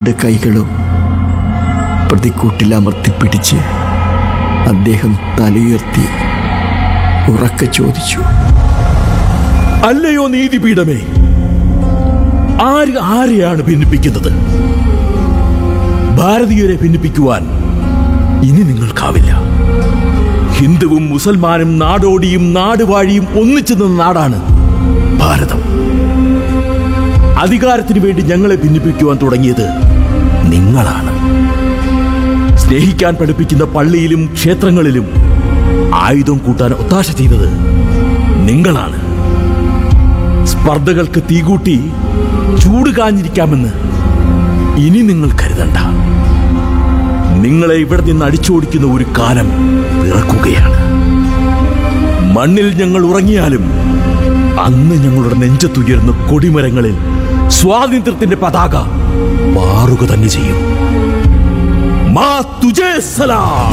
രണ്ട് കൈകളും പ്രതിക്കൂട്ടിൽ അമർത്തിപ്പിടിച്ച് അദ്ദേഹം തലയുയർത്തി ഉറക്കെ ചോദിച്ചു അല്ലയോ നീതിപീഠമേ ആര് ആരെയാണ് ഭിന്നിപ്പിക്കുന്നത് ഭാരതീയരെ ഭിന്നിപ്പിക്കുവാൻ ഇനി നിങ്ങൾക്കാവില്ല ഹിന്ദുവും മുസൽമാനും നാടോടിയും നാടുവാഴിയും ഒന്നിച്ചു നിന്ന നാടാണ് ഭാരതം അധികാരത്തിന് വേണ്ടി ഞങ്ങളെ ഭിന്നിപ്പിക്കുവാൻ തുടങ്ങിയത് നിങ്ങളാണ് സ്നേഹിക്കാൻ പഠിപ്പിക്കുന്ന പള്ളിയിലും ക്ഷേത്രങ്ങളിലും ആയുധം കൂട്ടാൻ ഒത്താശ ചെയ്തത് നിങ്ങളാണ് സ്പർദ്ധകൾക്ക് തീകൂട്ടി ചൂട് കാഞ്ഞിരിക്കാമെന്ന് ഇനി നിങ്ങൾ കരുതണ്ട നിങ്ങളെ ഇവിടെ നിന്ന് അടിച്ചോടിക്കുന്ന ഒരു കാലം പിറക്കുകയാണ് മണ്ണിൽ ഞങ്ങൾ ഉറങ്ങിയാലും അന്ന് ഞങ്ങളുടെ നെഞ്ചത്തുയർന്ന കൊടിമരങ്ങളിൽ സ്വാതന്ത്ര്യത്തിന്റെ പതാക മാറുക തന്നെ ചെയ്യും മാ തുജേ സലാം